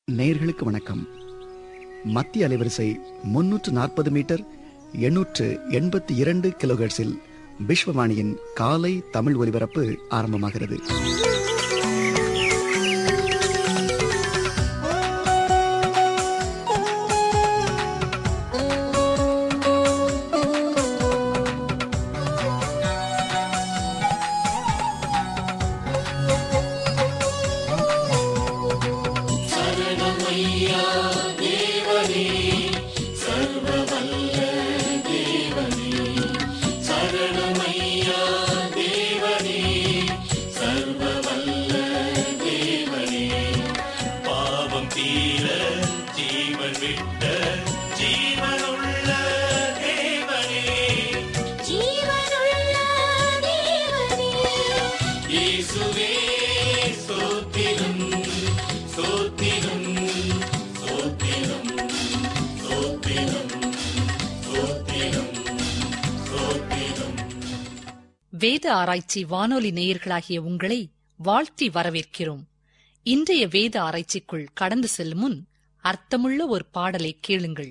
நேயர்களுக்கு வணக்கம் மத்திய அலைவரிசை முன்னூற்று நாற்பது மீட்டர் எண்ணூற்று எண்பத்தி இரண்டு கிலோஹெர்ட்ஸில் விஸ்வவாணியின் காலை தமிழ் ஒலிபரப்பு ஆரம்பமாகிறது பாவம் தீர ஜீவன் விட்ட ஜீவனுள்ள தேவனே ஜீவனுள்ள தேவனே இயேசுவே சோத்திரம் சோத்திரம் சோத்திரம் சோத்திரம் சோத்திரம் சோத்திரம் வேத ஆராய்ச்சி வானொலி நேயர்களாகிய உங்களை வாழ்த்தி வரவேற்கிறோம் இன்றைய வேத ஆராய்ச்சிக்குள் கடந்து செல்லும் முன் அர்த்தமுள்ள ஒரு பாடலை கேளுங்கள்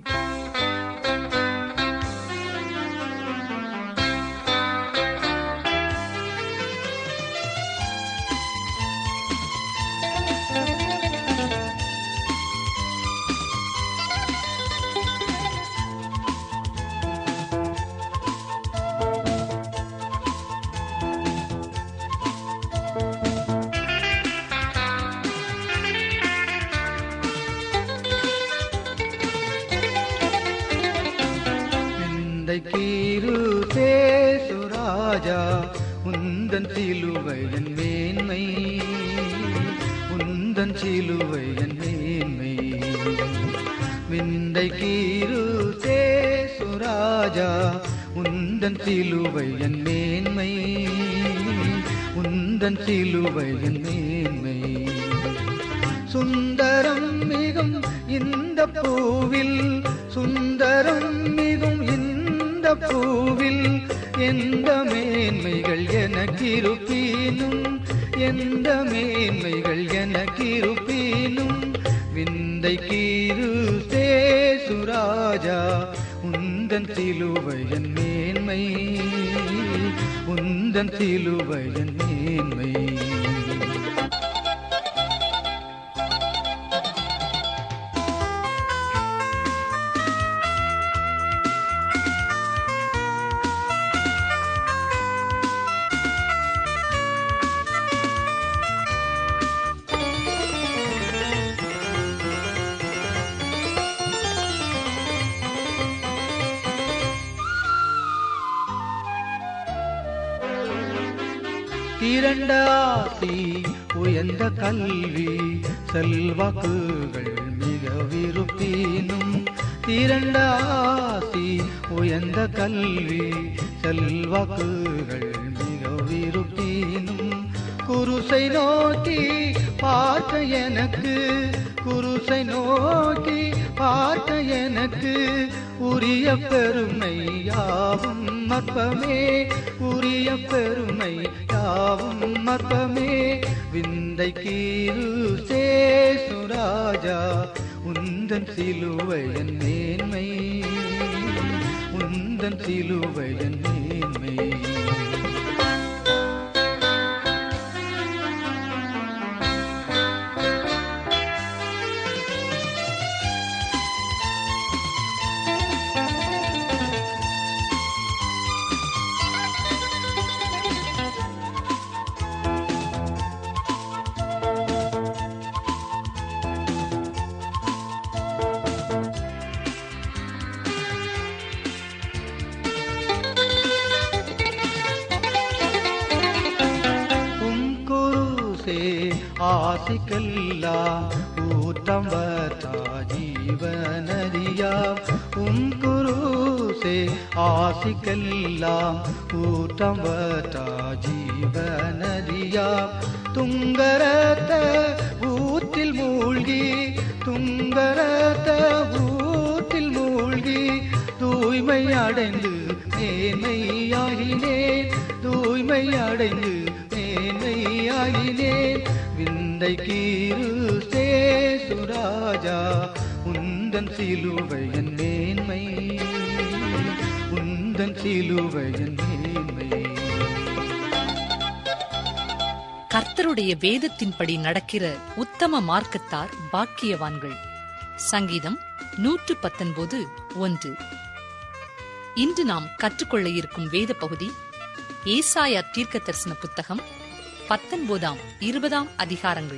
கீரு சேசுராஜா உந்தன் சிலுவையன் மேன்மை உந்தன் சிலுவையன் மேன்மை விந்தை கீரு சேசுராஜா உந்தன் சிலுவையன் மேன்மை உந்தன் சிலுவையன் மேன்மை சுந்தரம் மிகும் இந்த பூவில் சுந்தரம் மிகும் இந்த பூவில் எந்த மேன்மைகள் எனக்கிருப்பீனும் எந்த மேன்மைகள் எனக்கிருப்பீனும் விந்தை கீரு சேசுராஜா உந்தன் சிலுவையன் மேன்மை உந்தன் சிலுவையன் மேன்மை திரண்ட ஆசி உயர்ந்த கல்வி செல்வாக்குகள் மிக விருப்பினும் திரண்ட ஆசி உயர்ந்த கல்வி செல்வாக்குகள் மிக விருப்பினும் குருசை நோக்கி பார்க்க எனக்கு குருசை நோக்கி பார்க்க எனக்கு உரிய பெருமை யாவும் மற்பமே உரிய பெருமை யாவும் மற்பமே விந்தை கீரு சேசுராஜா உந்தன் சிலுவையன் மேன்மை உந்தன் சிலுவையன் மேன்மை உம் குருசே ஆசிக்கெல்லாம் ஊட்டம் வத்தா ஜீவனரியா உம் குருசே ஆசிக்கெல்லாம் ஊட்டம் வத்தா ஜீவனரியா துங்கரத்த ஊற்றில் மூழ்கி துங்கரத்த ஊற்றில் மூழ்கி தூய்மை அடைந்து மேன்மையாகினேன் தூய்மை அடைந்து மேன்மையாகினேன் விந்தை கீரு சேசு ராஜா உந்தன் சிலுவையன் மேன்மை உந்தன் சிலுவையன் மேன்மை கர்த்தருடைய வேதத்தின்படி நடக்கிற உத்தம மார்க்கத்தார் பாக்கியவான்கள் சங்கீதம் நூற்று பத்தொன்பது ஒன்று இன்று நாம் கற்றுக்கொள்ள இருக்கும் வேத பகுதி ஏசாயா தீர்க்க தரிசன புத்தகம் பத்தொன்பதாம் இருபதாம் அதிகாரங்கள்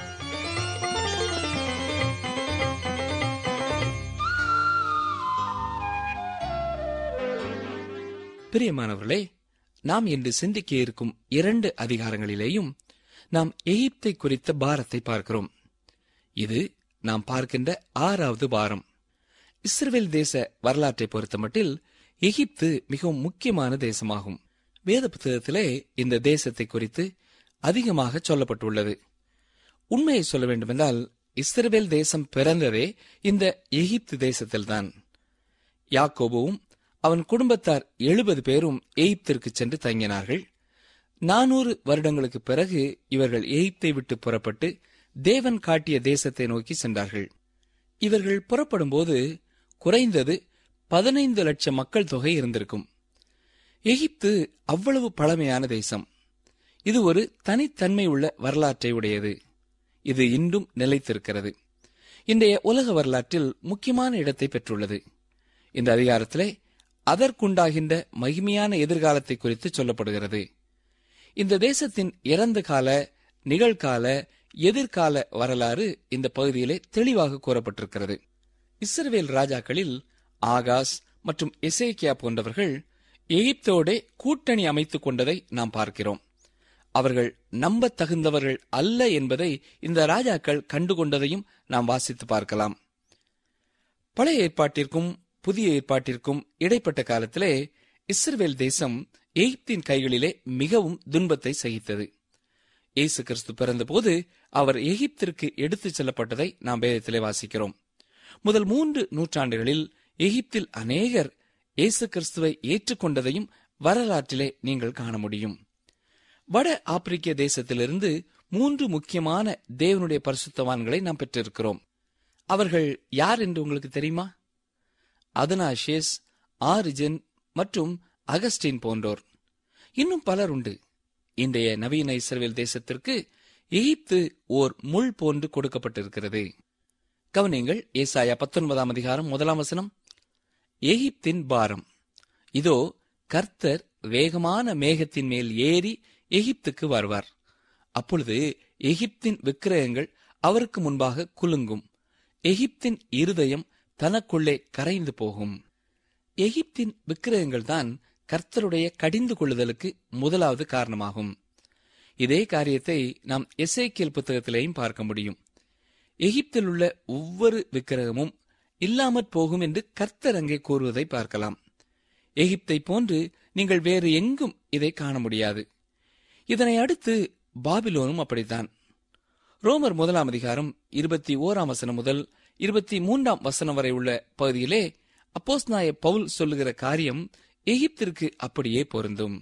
பிரியமானவர்களே நாம் இன்று சிந்திக்க இருக்கும் இரண்டு அதிகாரங்களிலேயும் நாம் எகிப்தை குறித்த பாரத்தை பார்க்கிறோம் இது நாம் பார்க்கின்ற ஆறாவது பாரம் இஸ்ரவேல் தேச வரலாற்றை பொறுத்தமட்டில் எகிப்து மிகவும் முக்கியமான தேசமாகும் வேத புத்தகத்திலே இந்த தேசத்தை குறித்து அதிகமாக சொல்லப்பட்டுள்ளது உண்மையை சொல்ல வேண்டுமென்றால் இஸ்ரவேல் தேசம் பிறந்ததே இந்த எகிப்து தேசத்தில்தான் யாக்கோபுவும் அவன் குடும்பத்தார் எழுபது பேரும் எகிப்திற்கு சென்று தங்கினார்கள் நானூறு வருடங்களுக்கு பிறகு இவர்கள் எகிப்தை விட்டு புறப்பட்டு தேவன் காட்டிய தேசத்தை நோக்கி சென்றார்கள் இவர்கள் புறப்படும்போது குறைந்தது பதினைந்து லட்சம் மக்கள் தொகை இருந்திருக்கும் எகிப்து அவ்வளவு பழமையான தேசம் இது ஒரு தனித்தன்மை உள்ள வரலாற்றை உடையது இது இன்றும் நிலைத்திருக்கிறது இன்றைய உலக வரலாற்றில் முக்கியமான இடத்தை பெற்றுள்ளது இந்த அதிகாரத்திலே அதற்குண்டாகின்ற மகிமையான எதிர்காலத்தை குறித்து சொல்லப்படுகிறது இந்த தேசத்தின் இறந்த கால நிகழ்கால எதிர்கால வரலாறு இந்த பகுதியிலே தெளிவாக கூறப்பட்டிருக்கிறது இஸ்ரவேல் ராஜாக்களில் ஆகாஸ் மற்றும் எசேக்கியா போன்றவர்கள் எகிப்தோடே கூட்டணி அமைத்துக் கொண்டதை நாம் பார்க்கிறோம் அவர்கள் நம்பத் தகுந்தவர்கள் அல்ல என்பதை இந்த ராஜாக்கள் கண்டுகொண்டதையும் நாம் வாசித்து பார்க்கலாம் பழைய ஏற்பாட்டிற்கும் புதிய ஏற்பாட்டிற்கும் இடைப்பட்ட காலத்திலே இஸ்ரவேல் தேசம் எகிப்தின் கைகளிலே மிகவும் துன்பத்தை சகித்தது இயேசு கிறிஸ்து பிறந்தபோது அவர் எகிப்திற்கு எடுத்துச் செல்லப்பட்டதை நாம் வேதத்திலே வாசிக்கிறோம் முதல் மூன்று நூற்றாண்டுகளில் எகிப்தில் அநேகர் இயேசு கிறிஸ்துவை ஏற்றுக்கொண்டதையும் வரலாற்றிலே நீங்கள் காண முடியும் வட ஆப்பிரிக்க தேசத்திலிருந்து மூன்று முக்கியமான தேவனுடைய பரிசுத்தவான்களை நாம் பெற்றிருக்கிறோம் அவர்கள் யார் என்று உங்களுக்கு தெரியுமா அதனாஷேஸ் ஆரிஜன் மற்றும் அகஸ்டின் போன்றோர் இன்னும் பலர் உண்டு இன்றைய நவீன இஸ்ரவேல் தேசத்திற்கு எகிப்து ஓர் முள் போன்று கொடுக்கப்பட்டிருக்கிறது கவனியங்கள் ஏசாயா பத்தொன்பதாம் அதிகாரம் முதலாம் வசனம் எகிப்தின் பாரம் இதோ கர்த்தர் வேகமான மேகத்தின் மேல் ஏறி எகிப்துக்கு வருவார் அப்பொழுது எகிப்தின் விக்கிரகங்கள் அவருக்கு முன்பாக குலுங்கும் எகிப்தின் இருதயம் தனக்குள்ளே கரைந்து போகும் எகிப்தின் விக்கிரகங்கள் தான் கர்த்தருடைய கடிந்து கொள்ளுதலுக்கு முதலாவது காரணமாகும் இதே காரியத்தை நாம் எசேக்கியல் புத்தகத்திலேயும் பார்க்க முடியும் எகிப்தில் உள்ள ஒவ்வொரு விக்கிரகமும் இல்லாமற் போகும் என்று கர்த்தர் அங்கே கூறுவதை பார்க்கலாம் எகிப்தை போன்று நீங்கள் வேறு எங்கும் இதை காண முடியாது இதனை அடுத்து பாபிலோனும் அப்படித்தான் ரோமர் முதலாம் அதிகாரம் இருபத்தி ஓராம் வசனம் முதல் இருபத்தி மூன்றாம் வசனம் வரை உள்ள பகுதியிலே அப்போஸ்நாய பவுல் சொல்லுகிற காரியம் எகிப்திற்கு அப்படியே பொருந்தும்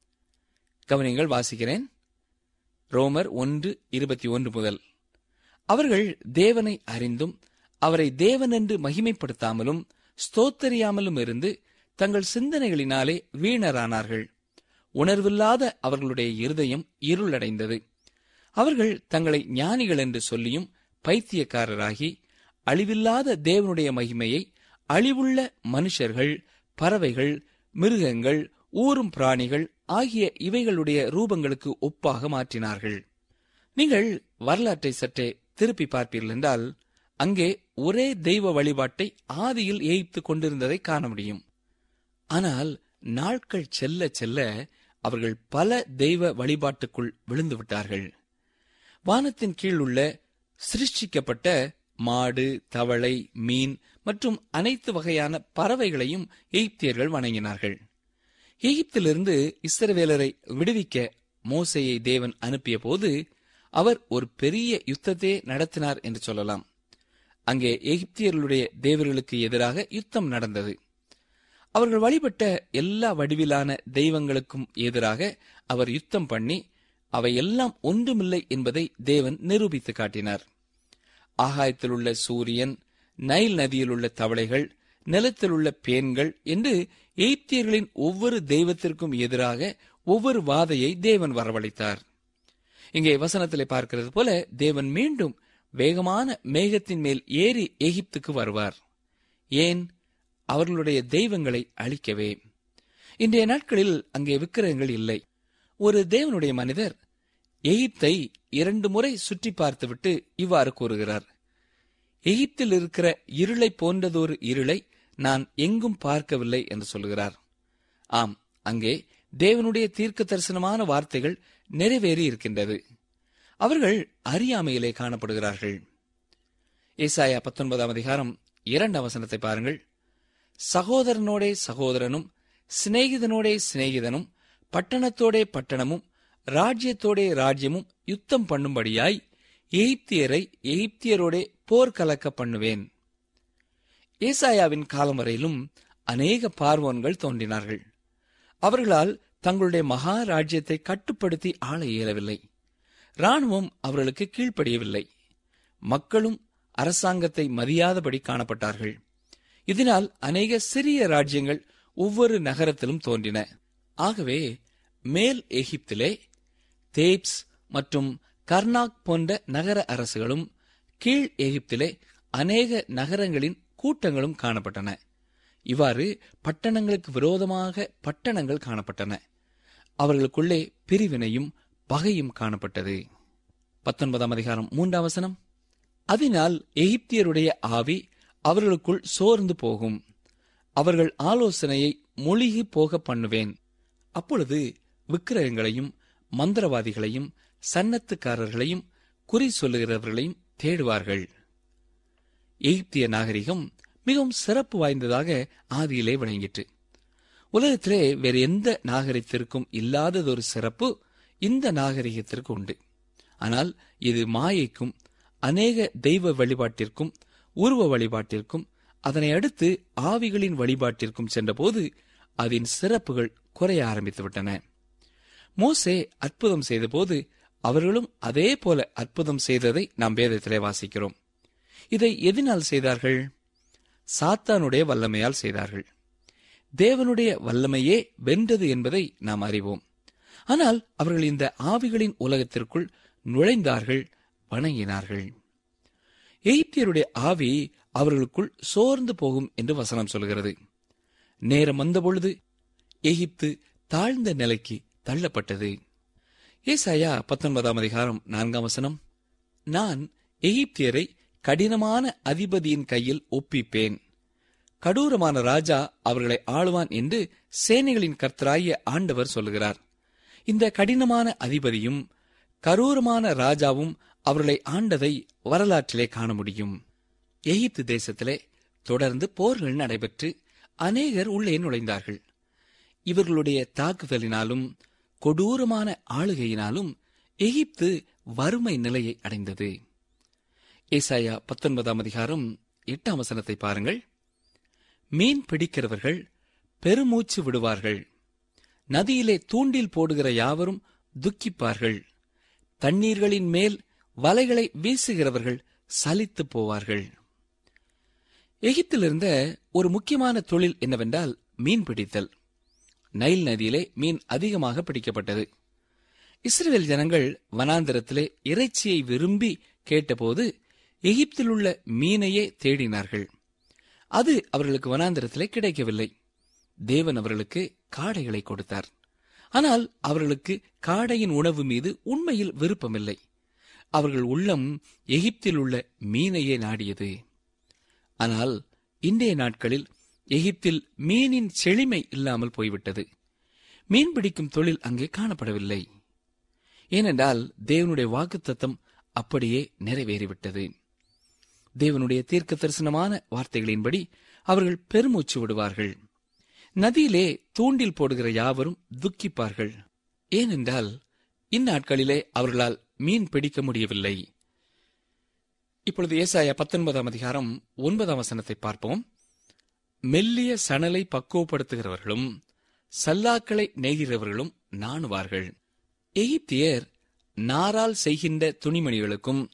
கவனிங்கள் வாசிக்கிறேன் ரோமர் ஒன்று இருபத்தி ஒன்று முதல் அவர்கள் தேவனை அறிந்தும் அவரை தேவன் என்று மகிமைப்படுத்தாமலும் ஸ்தோத்தரியாமலும் இருந்து தங்கள் சிந்தனைகளினாலே வீணரானார்கள் உணர்வில்லாத அவர்களுடைய இருதயம் இருளடைந்தது அவர்கள் தங்களை ஞானிகள் என்று சொல்லியும் பைத்தியக்காரராகி அழிவில்லாத தேவனுடைய மகிமையை அழிவுள்ள மனுஷர்கள் பறவைகள் மிருகங்கள் ஊரும் பிராணிகள் ஆகிய இவைகளுடைய ரூபங்களுக்கு ஒப்பாக மாற்றினார்கள் நீங்கள் வரலாற்றை சற்றே திருப்பி பார்ப்பீர்கள் என்றால் அங்கே ஒரே தெய்வ வழிபாட்டை ஆதியில் ஏய்த்து கொண்டிருந்ததை காண முடியும் ஆனால் நாட்கள் செல்ல செல்ல அவர்கள் பல தெய்வ வழிபாட்டுக்குள் விழுந்து விட்டார்கள் வானத்தின் கீழ் உள்ள சிருஷ்டிக்கப்பட்ட மாடு தவளை மீன் மற்றும் அனைத்து வகையான பறவைகளையும் எகிப்தியர்கள் வணங்கினார்கள் எகிப்திலிருந்து இஸ்ரவேலரை விடுவிக்க மோசையை தேவன் அனுப்பிய போது அவர் ஒரு பெரிய யுத்தத்தை நடத்தினார் என்று சொல்லலாம் அங்கே எகிப்தியர்களுடைய தேவர்களுக்கு எதிராக யுத்தம் நடந்தது அவர்கள் வழிபட்ட எல்லா வடிவிலான தெய்வங்களுக்கும் எதிராக அவர் யுத்தம் பண்ணி அவை எல்லாம் ஒன்றுமில்லை என்பதை தேவன் நிரூபித்து காட்டினார் ஆகாயத்தில் உள்ள சூரியன் நைல் நதியில் உள்ள தவளைகள் நிலத்தில் உள்ள பேன்கள் என்று எய்ப்தியர்களின் ஒவ்வொரு தெய்வத்திற்கும் எதிராக ஒவ்வொரு வாதையை தேவன் வரவழைத்தார் இங்கே வசனத்திலே பார்க்கிறது போல தேவன் மீண்டும் வேகமான மேகத்தின் மேல் ஏறி எகிப்துக்கு வருவார் ஏன் அவர்களுடைய தெய்வங்களை அழிக்கவே இன்றைய நாட்களில் அங்கே விக்கிரகங்கள் இல்லை ஒரு தேவனுடைய மனிதர் எகிப்தை இரண்டு முறை சுற்றி பார்த்துவிட்டு இவ்வாறு கூறுகிறார் எகிப்தில் இருக்கிற இருளை போன்றதொரு இருளை நான் எங்கும் பார்க்கவில்லை என்று சொல்கிறார் ஆம் அங்கே தேவனுடைய தீர்க்க தரிசனமான வார்த்தைகள் நிறைவேறி இருக்கின்றது அவர்கள் அறியாமையிலே காணப்படுகிறார்கள் ஏசாயா பத்தொன்பதாம் அதிகாரம் இரண்டாம் வசனத்தை பாருங்கள் சகோதரனோடே சகோதரனும் சிநேகிதனோடே சிநேகிதனும் பட்டணத்தோடே பட்டணமும் ராஜ்யத்தோடே ராஜ்யமும் யுத்தம் பண்ணும்படியாய் எகிப்தியரை எகிப்தியரோடே போர் கலக்க பண்ணுவேன் ஏசாயாவின் காலம் வரையிலும் அநேக பார்வோன்கள் தோன்றினார்கள் அவர்களால் தங்களுடைய மகா ராஜ்யத்தை கட்டுப்படுத்தி ஆள இயலவில்லை ராணுவம் அவர்களுக்கு கீழ்ப்படியவில்லை மக்களும் அரசாங்கத்தை மதியாதபடி காணப்பட்டார்கள் இதனால் அநேக சிறிய ராஜ்யங்கள் ஒவ்வொரு நகரத்திலும் தோன்றின ஆகவே மேல் எகிப்திலே தேப்ஸ் மற்றும் கர்னாக் போன்ற நகர அரசுகளும் கீழ் எகிப்திலே அநேக நகரங்களின் கூட்டங்களும் காணப்பட்டன இவ்வாறு பட்டணங்களுக்கு விரோதமாக பட்டணங்கள் காணப்பட்டன அவர்களுக்குள்ளே பிரிவினையும் பகையும் காணப்பட்டது பத்தொன்பதாம் அதிகாரம் மூன்றாம் வசனம் அதனால் எகிப்தியருடைய ஆவி அவர்களுக்குள் சோர்ந்து போகும் அவர்கள் ஆலோசனையை மொழிகி போக பண்ணுவேன் அப்பொழுது விக்கிரகங்களையும் மந்திரவாதிகளையும் சன்னத்துக்காரர்களையும் குறி சொல்லுகிறவர்களையும் தேடுவார்கள் எகிப்திய நாகரிகம் மிகவும் சிறப்பு வாய்ந்ததாக ஆதியிலே விளங்கிற்று உலகத்திலே வேறு எந்த நாகரிகத்திற்கும் இல்லாததொரு சிறப்பு இந்த நாகரிகத்திற்கு உண்டு ஆனால் இது மாயைக்கும் அநேக தெய்வ வழிபாட்டிற்கும் உருவ வழிபாட்டிற்கும் அதனை அடுத்து ஆவிகளின் வழிபாட்டிற்கும் சென்றபோது அதன் சிறப்புகள் குறைய ஆரம்பித்துவிட்டன மோசே அற்புதம் செய்தபோது அவர்களும் அதே போல அற்புதம் செய்ததை நாம் வேதத்திலே வாசிக்கிறோம் இதை எதனால் செய்தார்கள் சாத்தானுடைய வல்லமையால் செய்தார்கள் தேவனுடைய வல்லமையே வென்றது என்பதை நாம் அறிவோம் ஆனால் அவர்கள் இந்த ஆவிகளின் உலகத்திற்குள் நுழைந்தார்கள் வணங்கினார்கள் எகிப்தியருடைய ஆவி அவர்களுக்குள் சோர்ந்து போகும் என்று வசனம் சொல்கிறது நேரம் வந்தபொழுது எகிப்து தாழ்ந்த நிலைக்கு தள்ளப்பட்டது ஏசாயா பத்தொன்பதாம் அதிகாரம் நான்காம் வசனம் நான் எகிப்தியரை கடினமான அதிபதியின் கையில் ஒப்பிப்பேன் கடூரமான ராஜா அவர்களை ஆளுவான் என்று சேனைகளின் கர்த்தராகிய ஆண்டவர் சொல்லுகிறார் இந்த கடினமான அதிபதியும் கரூரமான ராஜாவும் அவர்களை ஆண்டதை வரலாற்றிலே காண முடியும் எகிப்து தேசத்திலே தொடர்ந்து போர்கள் நடைபெற்று அநேகர் உள்ளே நுழைந்தார்கள் இவர்களுடைய தாக்குதலினாலும் கொடூரமான ஆளுகையினாலும் எகிப்து வறுமை நிலையை அடைந்தது ஏசாயா பத்தொன்பதாம் அதிகாரம் எட்டாம் வசனத்தை பாருங்கள் மீன் பிடிக்கிறவர்கள் பெருமூச்சு விடுவார்கள் நதியிலே தூண்டில் போடுகிற யாவரும் துக்கிப்பார்கள் தண்ணீர்களின் மேல் வலைகளை வீசுகிறவர்கள் சலித்து போவார்கள் எகிப்தில் இருந்த ஒரு முக்கியமான தொழில் என்னவென்றால் மீன் பிடித்தல் நைல் நதியிலே மீன் அதிகமாக பிடிக்கப்பட்டது இஸ்ரேல் ஜனங்கள் வனாந்திரத்திலே இறைச்சியை விரும்பி கேட்டபோது எகிப்தில் உள்ள மீனையே தேடினார்கள் அது அவர்களுக்கு வனாந்திரத்திலே கிடைக்கவில்லை தேவன் அவர்களுக்கு காடைகளை கொடுத்தார் ஆனால் அவர்களுக்கு காடையின் உணவு மீது உண்மையில் விருப்பமில்லை அவர்கள் உள்ளம் எகிப்தில் உள்ள மீனையே நாடியது ஆனால் இன்றைய நாட்களில் எகிப்தில் மீனின் செழுமை இல்லாமல் போய்விட்டது மீன் பிடிக்கும் தொழில் அங்கே காணப்படவில்லை ஏனென்றால் தேவனுடைய வாக்குத்தத்தம் அப்படியே நிறைவேறிவிட்டது தேவனுடைய தீர்க்க தரிசனமான வார்த்தைகளின்படி அவர்கள் பெருமூச்சு விடுவார்கள் நதியிலே தூண்டில் போடுகிற யாவரும் துக்கிப்பார்கள் ஏனென்றால் இந்நாட்களிலே அவர்களால் மீன் பிடிக்க முடியவில்லை இப்பொழுது ஏசாயா பத்தொன்பதாம் அதிகாரம் ஒன்பதாம் வசனத்தை பார்ப்போம் மெல்லிய சணலை பக்குவப்படுத்துகிறவர்களும் சல்லாக்களை நெய்கிறவர்களும் நாணுவார்கள் எகிப்தியர் நாரால் செய்கின்ற துணிமணிகளுக்கும்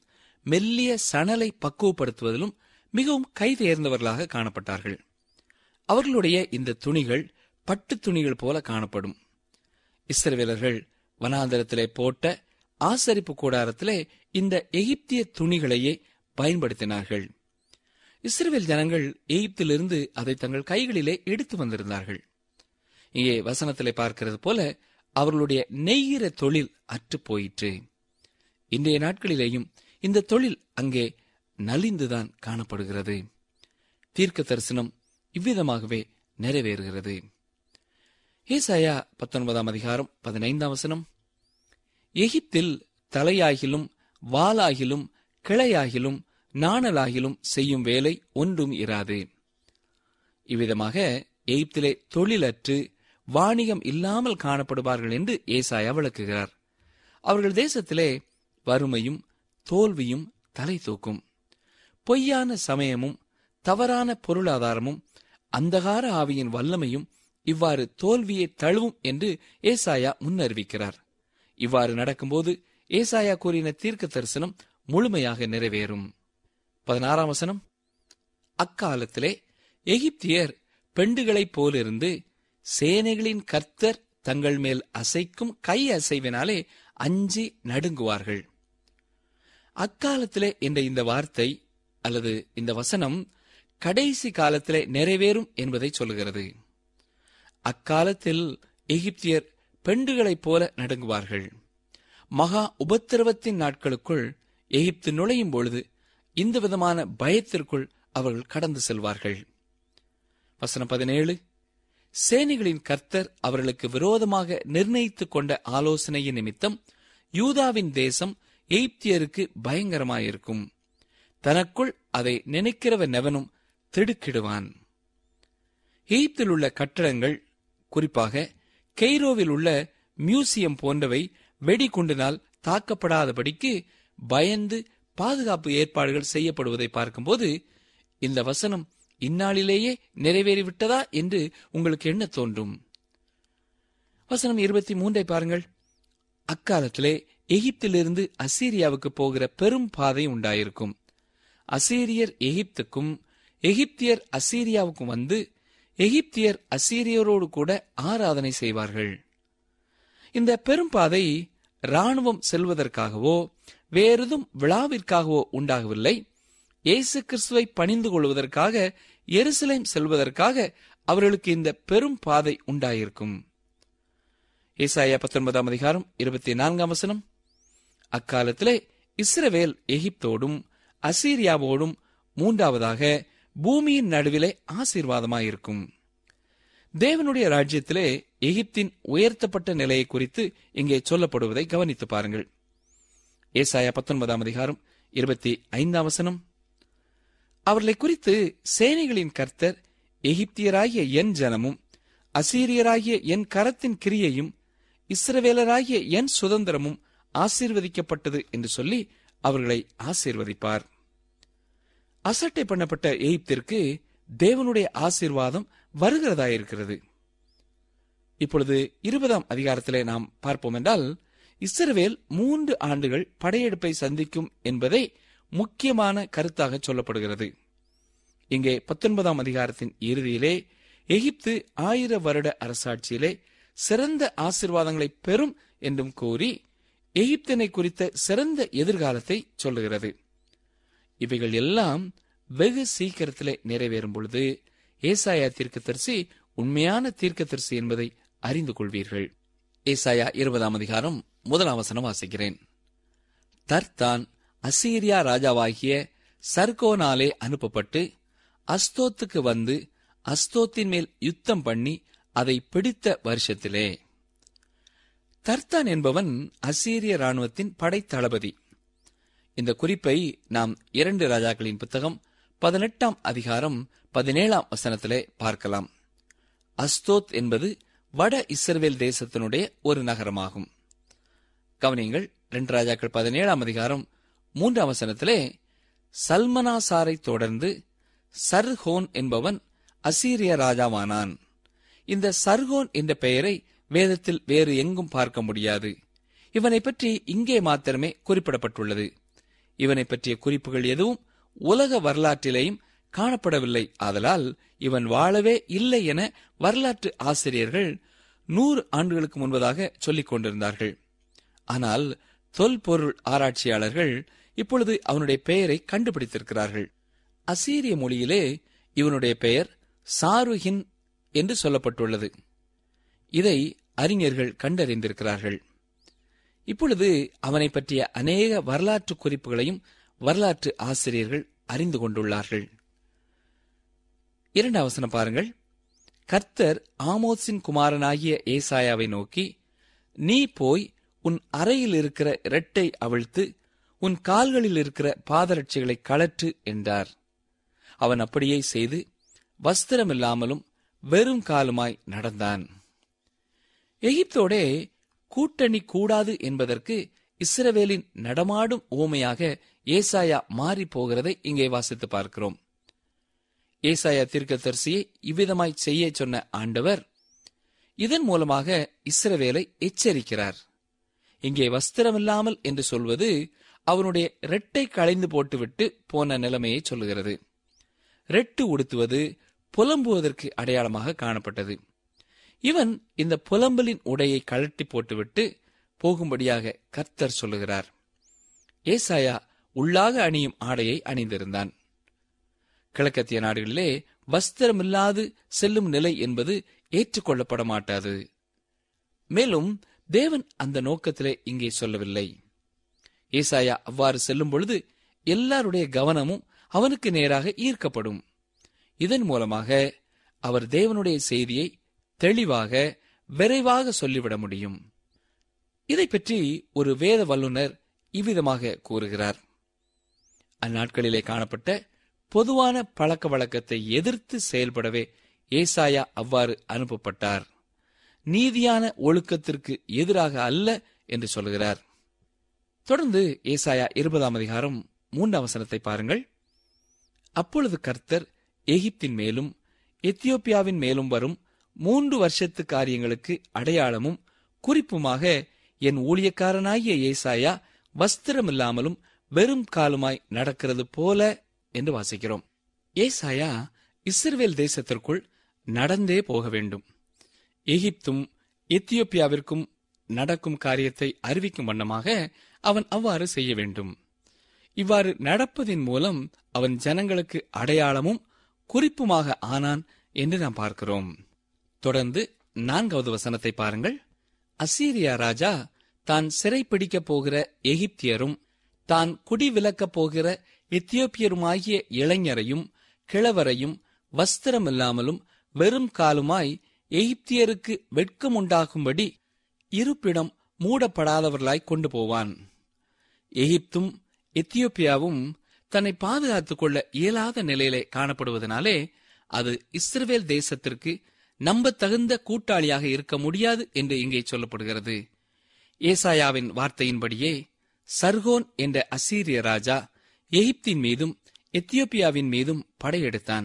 மெல்லிய சணலை பக்குவப்படுத்துவதிலும் மிகவும் கைதேர்ந்தவர்களாக காணப்பட்டார்கள் அவர்களுடைய இந்த துணிகள் பட்டு துணிகள் போல காணப்படும் இஸ்ரவேலர்கள் வனாந்தரத்திலே போட்ட ஆசரிப்பு கூடாரத்திலே இந்த எகிப்திய துணிகளையே பயன்படுத்தினார்கள் இஸ்ரவேல் ஜனங்கள் எகிப்திலிருந்து அதை தங்கள் கைகளிலே எடுத்து வந்திருந்தார்கள் இங்கே வசனத்திலே பார்க்கிறது போல அவர்களுடைய நெய்கிற தொழில் அற்று போயிற்று இன்றைய நாட்களிலேயும் இந்த தொழில் அங்கே நலிந்துதான் காணப்படுகிறது தீர்க்க தரிசனம் இவ்விதமாகவே நிறைவேறுகிறது ஏசாயா பத்தொன்பதாம் அதிகாரம் பதினைந்தாம் வசனம் எகிப்தில் தலையாகிலும் வாளாகிலும் கிளையாகிலும் நாணலாகிலும் செய்யும் வேலை ஒன்றும் இராது இவ்விதமாக எகிப்திலே தொழிலற்று வாணிகம் இல்லாமல் காணப்படுவார்கள் என்று ஏசாயா விளக்குகிறார் அவர்கள் தேசத்திலே வறுமையும் தோல்வியும் தலை தூக்கும் பொய்யான சமயமும் தவறான பொருளாதாரமும் அந்தகார ஆவியின் வல்லமையும் இவ்வாறு தோல்வியை தழுவும் என்று ஏசாயா முன்னறிவிக்கிறார் இவ்வாறு நடக்கும்போது ஏசாயா கூறின தீர்க்க தரிசனம் முழுமையாக நிறைவேறும் பதினாறாம் வசனம் அக்காலத்திலே எகிப்தியர் பெண்டுகளைப் போலிருந்து சேனைகளின் கர்த்தர் தங்கள் மேல் அசைக்கும் கை அசைவினாலே அஞ்சி நடுங்குவார்கள் அக்காலத்திலே என்ற இந்த வார்த்தை அல்லது இந்த வசனம் கடைசி காலத்திலே நிறைவேறும் என்பதை சொல்லுகிறது அக்காலத்தில் எகிப்தியர் பெண்டுகளைப் போல நடுங்குவார்கள் மகா உபத்திரவத்தின் நாட்களுக்குள் எகிப்து நுழையும் பொழுது இந்த விதமான பயத்திற்குள் அவர்கள் கடந்து செல்வார்கள் வசனம் பதினேழு சேனைகளின் கர்த்தர் அவர்களுக்கு விரோதமாக நிர்ணயித்துக் கொண்ட ஆலோசனையின் நிமித்தம் யூதாவின் தேசம் எகிப்தியருக்கு பயங்கரமாயிருக்கும் தனக்குள் அதை நினைக்கிறவன் எவனும் திடுக்கிடுவான் எகிப்தில் உள்ள கட்டடங்கள் குறிப்பாக கெய்ரோவில் உள்ள மியூசியம் போன்றவை வெடிகுண்டினால் தாக்கப்படாதபடிக்கு பயந்து பாதுகாப்பு ஏற்பாடுகள் செய்யப்படுவதை பார்க்கும்போது இந்த வசனம் இந்நாளிலேயே நிறைவேறிவிட்டதா என்று உங்களுக்கு என்ன தோன்றும் வசனம் இருபத்தி மூன்றை பாருங்கள் அக்காலத்திலே எகிப்திலிருந்து அசீரியாவுக்கு போகிற பெரும் பாதை உண்டாயிருக்கும் அசீரியர் எகிப்துக்கும் எகிப்தியர் அசீரியாவுக்கும் வந்து எகிப்தியர் அசீரியரோடு கூட ஆராதனை செய்வார்கள் இந்த பெரும்பாதை ராணுவம் செல்வதற்காகவோ வேறெதும் விழாவிற்காகவோ உண்டாகவில்லை இயேசு கிறிஸ்துவை பணிந்து கொள்வதற்காக எருசலேம் செல்வதற்காக அவர்களுக்கு இந்த பெரும் பாதை உண்டாயிருக்கும் ஏசாயா பத்தொன்பதாம் அதிகாரம் இருபத்தி நான்காம் வசனம் அக்காலத்திலே இஸ்ரவேல் எகிப்தோடும் அசீரியாவோடும் மூன்றாவதாக பூமியின் நடுவிலே ஆசீர்வாதமாயிருக்கும் தேவனுடைய ராஜ்யத்திலே எகிப்தின் உயர்த்தப்பட்ட நிலையை குறித்து இங்கே சொல்லப்படுவதை கவனித்து பாருங்கள் ஏசாயா பத்தொன்பதாம் அதிகாரம் இருபத்தி ஐந்தாம் வசனம் அவர்களை குறித்து சேனைகளின் கர்த்தர் எகிப்தியராகிய என் ஜனமும் அசீரியராகிய என் கரத்தின் கிரியையும் இஸ்ரவேலராகிய என் சுதந்திரமும் ஆசீர்வதிக்கப்பட்டது என்று சொல்லி அவர்களை ஆசீர்வதிப்பார் அசட்டை பண்ணப்பட்ட எகிப்திற்கு தேவனுடைய ஆசீர்வாதம் வருகிறதாயிருக்கிறது இப்பொழுது இருபதாம் அதிகாரத்திலே நாம் பார்ப்போம் என்றால் இஸ்ரவேல் மூன்று ஆண்டுகள் படையெடுப்பை சந்திக்கும் என்பதை முக்கியமான கருத்தாக சொல்லப்படுகிறது இங்கே பத்தொன்பதாம் அதிகாரத்தின் இறுதியிலே எகிப்து ஆயிர வருட அரசாட்சியிலே சிறந்த ஆசிர்வாதங்களை பெறும் என்றும் கூறி எகிப்தினை குறித்த சிறந்த எதிர்காலத்தை சொல்லுகிறது இவைகள் எல்லாம் வெகு சீக்கிரத்திலே நிறைவேறும் பொழுது ஏசாயா தீர்க்கதரிசி உண்மையான தீர்க்கதரிசி என்பதை அறிந்து கொள்வீர்கள் ஏசாயா இருபதாம் அதிகாரம் முதலாம் வசனம் வாசிக்கிறேன் தர்தான் அசீரியா ராஜாவாகிய சர்கோனாலே அனுப்பப்பட்டு அஸ்தோத்துக்கு வந்து அஸ்தோத்தின் மேல் யுத்தம் பண்ணி அதை பிடித்த வருஷத்திலே தர்தான் என்பவன் அசீரிய ராணுவத்தின் படைத்தளபதி இந்த குறிப்பை நாம் இரண்டு ராஜாக்களின் புத்தகம் பதினெட்டாம் அதிகாரம் பதினேழாம் வசனத்திலே பார்க்கலாம் அஸ்தோத் என்பது வட இஸ்ரவேல் தேசத்தினுடைய ஒரு நகரமாகும் கவனியங்கள் ரெண்டு ராஜாக்கள் பதினேழாம் அதிகாரம் மூன்றாம் வசனத்திலே சல்மனாசாரை தொடர்ந்து சர்ஹோன் என்பவன் அசீரிய ராஜாவானான் இந்த சர்ஹோன் என்ற பெயரை வேதத்தில் வேறு எங்கும் பார்க்க முடியாது இவனை பற்றி இங்கே மாத்திரமே குறிப்பிடப்பட்டுள்ளது இவனை பற்றிய குறிப்புகள் எதுவும் உலக வரலாற்றிலேயும் காணப்படவில்லை ஆதலால் இவன் வாழவே இல்லை என வரலாற்று ஆசிரியர்கள் நூறு ஆண்டுகளுக்கு முன்பதாக சொல்லிக் கொண்டிருந்தார்கள் ஆனால் தொல்பொருள் ஆராய்ச்சியாளர்கள் இப்பொழுது அவனுடைய பெயரை கண்டுபிடித்திருக்கிறார்கள் அசீரிய மொழியிலே இவனுடைய பெயர் சாருஹின் என்று சொல்லப்பட்டுள்ளது இதை அறிஞர்கள் கண்டறிந்திருக்கிறார்கள் இப்பொழுது அவனை பற்றிய அநேக வரலாற்று குறிப்புகளையும் வரலாற்று ஆசிரியர்கள் அறிந்து கொண்டுள்ளார்கள் இரண்டாம் வசனம் பாருங்கள் கர்த்தர் ஆமோஸின் குமாரனாகிய ஏசாயாவை நோக்கி நீ போய் உன் அறையில் இருக்கிற இரட்டை அவிழ்த்து உன் கால்களில் இருக்கிற பாதரட்சைகளை கழற்று என்றார் அவன் அப்படியே செய்து வஸ்திரமில்லாமலும் வெறும் காலுமாய் நடந்தான் எகிப்தோடே கூட்டணி கூடாது என்பதற்கு இஸ்ரவேலின் நடமாடும் ஊமையாக ஏசாயா மாறி போகிறதை இங்கே வாசித்து பார்க்கிறோம் ஏசாயா தீர்க்கதரிசியை இவ்விதமாய் செய்ய சொன்ன ஆண்டவர் இதன் மூலமாக இஸ்ரவேலை எச்சரிக்கிறார் இங்கே வஸ்திரமில்லாமல் என்று சொல்வது அவனுடைய ரெட்டை களைந்து போட்டுவிட்டு போன நிலைமையை சொல்லுகிறது ரெட்டு உடுத்துவது புலம்புவதற்கு அடையாளமாக காணப்பட்டது இவன் இந்த புலம்பலின் உடையை கழட்டி போட்டுவிட்டு போகும்படியாக கர்த்தர் சொல்லுகிறார் ஏசாயா உள்ளாக அணியும் ஆடையை அணிந்திருந்தான் கிழக்கத்திய நாடுகளிலே வஸ்திரமில்லாது செல்லும் நிலை என்பது ஏற்றுக்கொள்ளப்பட மாட்டாது மேலும் தேவன் அந்த நோக்கத்திலே இங்கே சொல்லவில்லை ஏசாயா அவ்வாறு செல்லும் பொழுது எல்லாருடைய கவனமும் அவனுக்கு நேராக ஈர்க்கப்படும் இதன் மூலமாக அவர் தேவனுடைய செய்தியை தெளிவாக விரைவாக சொல்லிவிட முடியும் இதை பற்றி ஒரு வேத வல்லுனர் இவ்விதமாக கூறுகிறார் அந்நாட்களிலே காணப்பட்ட பொதுவான பழக்க வழக்கத்தை எதிர்த்து செயல்படவே ஏசாயா அவ்வாறு அனுப்பப்பட்டார் நீதியான ஒழுக்கத்திற்கு எதிராக அல்ல என்று சொல்கிறார் தொடர்ந்து ஏசாயா இருபதாம் அதிகாரம் மூன்றாம் வசனத்தை பாருங்கள் அப்பொழுது கர்த்தர் எகிப்தின் மேலும் எத்தியோப்பியாவின் மேலும் வரும் மூன்று வருஷத்து காரியங்களுக்கு அடையாளமும் குறிப்புமாக என் ஊழியக்காரனாகிய ஏசாயா வஸ்திரமில்லாமலும் வெறும் காலுமாய் நடக்கிறது போல என்று வாசிக்கிறோம் ஏசாயா இஸ்ரவேல் தேசத்திற்குள் நடந்தே போக வேண்டும் எகிப்தும் எத்தியோப்பியாவிற்கும் நடக்கும் காரியத்தை அறிவிக்கும் வண்ணமாக அவன் அவ்வாறு செய்ய வேண்டும் இவ்வாறு நடப்பதின் மூலம் அவன் ஜனங்களுக்கு அடையாளமும் குறிப்புமாக ஆனான் என்று நாம் பார்க்கிறோம் தொடர்ந்து நான்காவது வசனத்தை பாருங்கள் அசீரியா ராஜா தான் சிறைப்பிடிக்கப் போகிற எகிப்தியரும் தான் குடிவிலக்கப் போகிற எத்தியோப்பியருமாகிய இளைஞரையும் கிழவரையும் வஸ்திரமில்லாமலும் வெறும் காலுமாய் எகிப்தியருக்கு வெட்கம் உண்டாகும்படி இருப்பிடம் மூடப்படாதவர்களாய் கொண்டு போவான் எகிப்தும் எத்தியோப்பியாவும் தன்னை பாதுகாத்துக் கொள்ள இயலாத நிலையிலே காணப்படுவதனாலே அது இஸ்ரவேல் தேசத்திற்கு நம்பத்தகுந்த கூட்டாளியாக இருக்க முடியாது என்று இங்கே சொல்லப்படுகிறது ஏசாயாவின் வார்த்தையின்படியே சர்கோன் என்ற அசீரிய ராஜா எகிப்தின் மீதும் எத்தியோப்பியாவின் மீதும் படையெடுத்தான்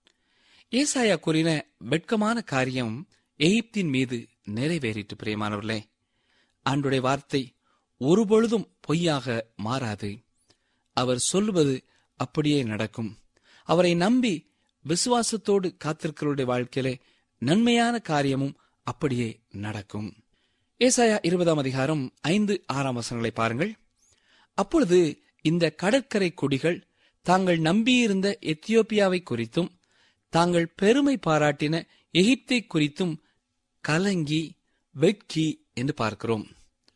ஏசாயா கூறின வெட்கமான காரியம் எகிப்தின் மீது நிறைவேறிற்று பிரியமானவர்களே ஆண்டுடைய வார்த்தை ஒருபொழுதும் பொய்யாக மாறாது அவர் சொல்லுவது அப்படியே நடக்கும் அவரை நம்பி விசுவாசத்தோடு காத்திருக்கிறவருடைய வாழ்க்கையிலே நன்மையான காரியமும் அப்படியே நடக்கும் ஏசாயா இருபதாம் அதிகாரம் ஐந்து ஆறாம் வசனங்களை பாருங்கள் அப்பொழுது இந்த கடற்கரை குடிகள் தாங்கள் நம்பியிருந்த எத்தியோப்பியாவை குறித்தும் தாங்கள் பெருமை பாராட்டின எகிப்தை குறித்தும் கலங்கி வெட்கி என்று பார்க்கிறோம்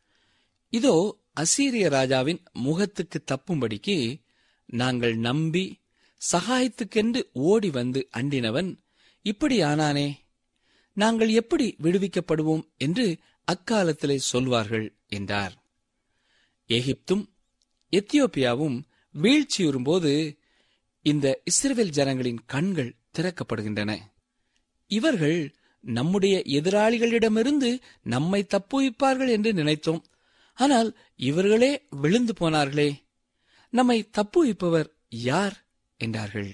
இதோ அசீரிய ராஜாவின் முகத்துக்கு தப்பும்படிக்கு நாங்கள் நம்பி சகாயத்துக்கென்று ஓடி வந்து அண்டினவன் இப்படி ஆனானே நாங்கள் எப்படி விடுவிக்கப்படுவோம் என்று அக்காலத்திலே சொல்வார்கள் என்றார் எகிப்தும் எத்தியோப்பியாவும் வீழ்ச்சியுறும்போது இந்த இஸ்ரவேல் ஜனங்களின் கண்கள் திறக்கப்படுகின்றன இவர்கள் நம்முடைய எதிராளிகளிடமிருந்து நம்மை தப்புவிப்பார்கள் என்று நினைத்தோம் ஆனால் இவர்களே விழுந்து போனார்களே நம்மை தப்புவிப்பவர் யார் என்றார்கள்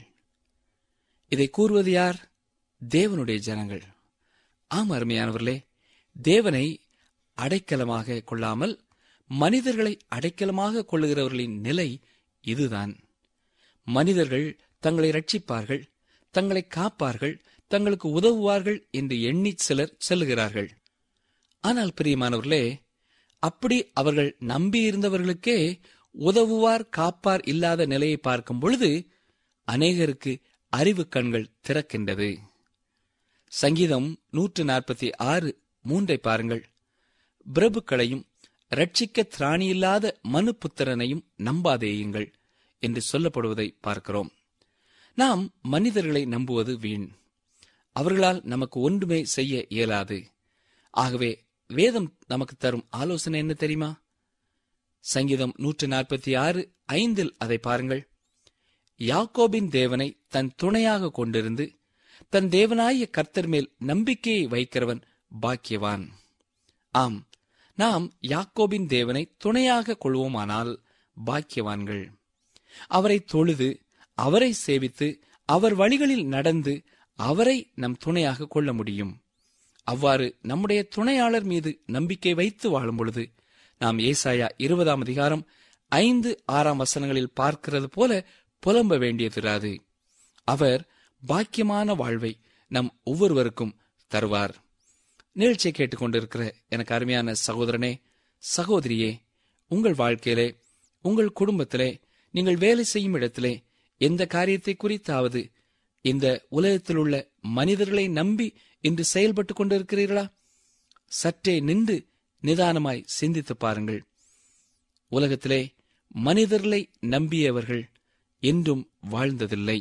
இதை கூறுவது யார் தேவனுடைய ஜனங்கள் ஆம் அருமையானவர்களே தேவனை அடைக்கலமாக கொள்ளாமல் மனிதர்களை அடைக்கலமாக கொள்ளுகிறவர்களின் நிலை இதுதான் மனிதர்கள் தங்களை ரட்சிப்பார்கள் தங்களை காப்பார்கள் தங்களுக்கு உதவுவார்கள் என்று எண்ணி சிலர் செல்லுகிறார்கள் ஆனால் பிரியமானவர்களே அப்படி அவர்கள் நம்பியிருந்தவர்களுக்கே உதவுவார் காப்பார் இல்லாத நிலையை பார்க்கும் பொழுது அநேகருக்கு அறிவு கண்கள் திறக்கின்றது சங்கீதம் நூற்று நாற்பத்தி ஆறு மூன்றை பாருங்கள் பிரபுக்களையும் ரட்சிக்க திராணியில்லாத மனு புத்திரனையும் நம்பாதேயுங்கள் என்று சொல்லப்படுவதை பார்க்கிறோம் நாம் மனிதர்களை நம்புவது வீண் அவர்களால் நமக்கு ஒன்றுமே செய்ய இயலாது ஆகவே வேதம் நமக்கு தரும் ஆலோசனை என்ன தெரியுமா சங்கீதம் நூற்று நாற்பத்தி ஆறு ஐந்தில் அதை பாருங்கள் யாக்கோபின் தேவனை தன் துணையாக கொண்டிருந்து தன் தேவனாய கர்த்தர் மேல் நம்பிக்கையை வைக்கிறவன் பாக்கியவான் ஆம் நாம் யாக்கோபின் தேவனை துணையாக கொள்வோமானால் பாக்கியவான்கள் அவரை தொழுது அவரை சேவித்து அவர் வழிகளில் நடந்து அவரை நம் துணையாக கொள்ள முடியும் அவ்வாறு நம்முடைய துணையாளர் மீது நம்பிக்கை வைத்து வாழும் பொழுது நாம் ஏசாயா இருபதாம் அதிகாரம் ஐந்து ஆறாம் வசனங்களில் பார்க்கிறது போல புலம்ப வேண்டியதிராது அவர் பாக்கியமான வாழ்வை நம் ஒவ்வொருவருக்கும் தருவார் நிகழ்ச்சியை கேட்டுக்கொண்டிருக்கிற எனக்கு அருமையான சகோதரனே சகோதரியே உங்கள் வாழ்க்கையிலே உங்கள் குடும்பத்திலே நீங்கள் வேலை செய்யும் இடத்திலே எந்த காரியத்தை குறித்தாவது இந்த உலகத்தில் உள்ள மனிதர்களை நம்பி இன்று செயல்பட்டுக் கொண்டிருக்கிறீர்களா சற்றே நின்று நிதானமாய் சிந்தித்து பாருங்கள் உலகத்திலே மனிதர்களை நம்பியவர்கள் என்றும் வாழ்ந்ததில்லை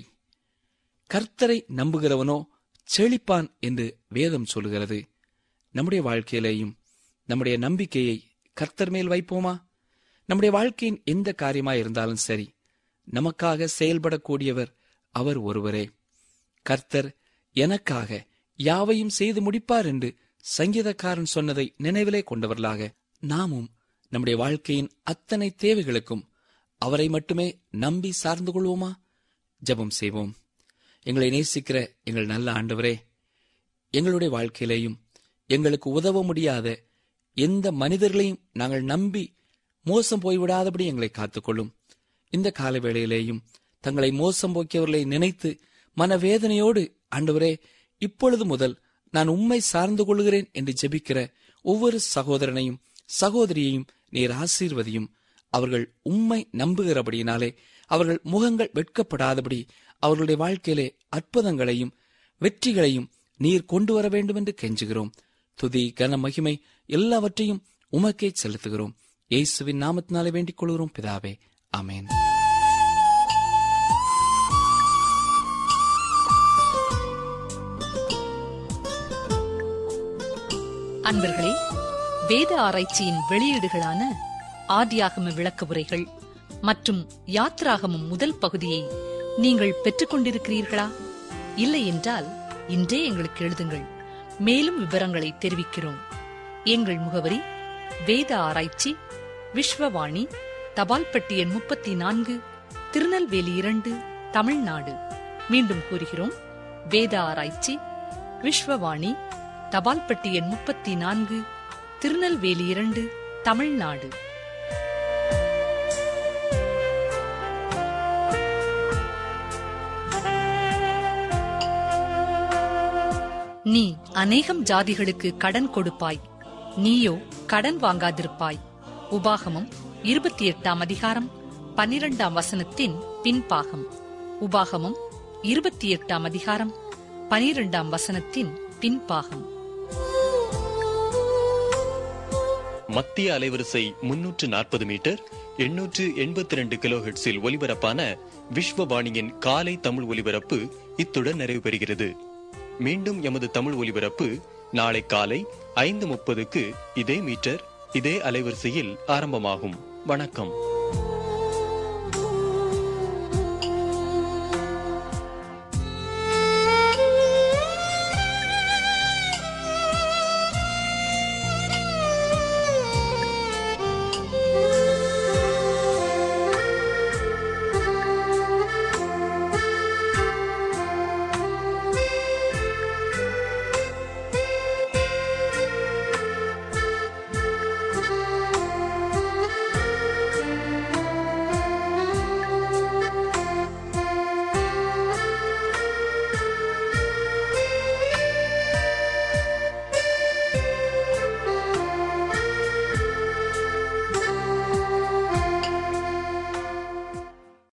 கர்த்தரை நம்புகிறவனோ செழிப்பான் என்று வேதம் சொல்கிறது நம்முடைய வாழ்க்கையிலேயும் நம்முடைய நம்பிக்கையை கர்த்தர் மேல் வைப்போமா நம்முடைய வாழ்க்கையின் எந்த காரியமாய் இருந்தாலும் சரி நமக்காக செயல்படக்கூடியவர் அவர் ஒருவரே கர்த்தர் எனக்காக யாவையும் செய்து முடிப்பார் என்று சங்கீதக்காரன் சொன்னதை நினைவிலே கொண்டவர்களாக நாமும் நம்முடைய வாழ்க்கையின் அத்தனை தேவைகளுக்கும் அவரை மட்டுமே நம்பி சார்ந்து கொள்வோமா ஜெபம் செய்வோம் எங்களை நேசிக்கிற எங்கள் நல்ல ஆண்டவரே எங்களுடைய வாழ்க்கையிலேயும் எங்களுக்கு உதவ முடியாத எந்த மனிதர்களையும் நாங்கள் நம்பி மோசம் போய்விடாதபடி எங்களை காத்துக்கொள்ளும் இந்த கால வேளையிலேயும் தங்களை மோசம் போக்கியவர்களை நினைத்து மனவேதனையோடு ஆண்டவரே இப்பொழுது முதல் நான் உம்மை சார்ந்து கொள்கிறேன் என்று ஜெபிக்கிற ஒவ்வொரு சகோதரனையும் சகோதரியையும் நீர் ஆசீர்வதியும் அவர்கள் உம்மை நம்புகிறபடியினாலே அவர்கள் முகங்கள் வெட்கப்படாதபடி அவர்களுடைய வாழ்க்கையிலே அற்புதங்களையும் வெற்றிகளையும் நீர் கொண்டு வர வேண்டும் என்று கெஞ்சுகிறோம் துதி கன மகிமை எல்லாவற்றையும் உமக்கே செலுத்துகிறோம் இயேசுவின் நாமத்தினாலே வேண்டிக் கொள்கிறோம் பிதாவே ஆமென் அன்பர்களே வேத ஆராய்ச்சியின் வெளியீடுகளான ஆதியாகம விளக்க உரைகள் மற்றும் யாத்ராகமம் முதல் பகுதியை நீங்கள் பெற்றுக்கொண்டிருக்கிறீர்களா இல்லை என்றால் இன்றே எங்களுக்கு எழுதுங்கள் மேலும் விவரங்களை தெரிவிக்கிறோம் எங்கள் முகவரி வேத ஆராய்ச்சி விஸ்வவாணி தபால் பெட்டி எண் முப்பத்தி நான்கு திருநெல்வேலி இரண்டு தமிழ்நாடு மீண்டும் கூறுகிறோம் வேத ஆராய்ச்சி விஸ்வவாணி தபால் பெட்டி எண் முப்பத்தி நான்கு திருநெல்வேலி இரண்டு தமிழ்நாடு நீ அநேகம் ஜாதிகளுக்கு கடன் கொடுப்பாய் நீயோ கடன் வாங்காதிருப்பாய் உபாகமம் இருபத்தி எட்டாம் அதிகாரம் பனிரெண்டாம் வசனத்தின் பின்பாகம் உபாகமம் இருபத்தி எட்டாம் அதிகாரம் பனிரெண்டாம் வசனத்தின் பின்பாகம் மத்திய அலைவரிசை முன்னூற்று நாற்பது மீட்டர் எண்ணூற்று எண்பத்தி ரெண்டு கிலோஹெட்ஸில் ஒலிபரப்பான விஸ்வவாணியின் காலை தமிழ் ஒலிபரப்பு இத்துடன் நிறைவு பெறுகிறது மீண்டும் எமது தமிழ் ஒலிபரப்பு நாளை காலை ஐந்து முப்பதுக்கு இதே மீட்டர் இதே அலைவரிசையில் ஆரம்பமாகும் வணக்கம்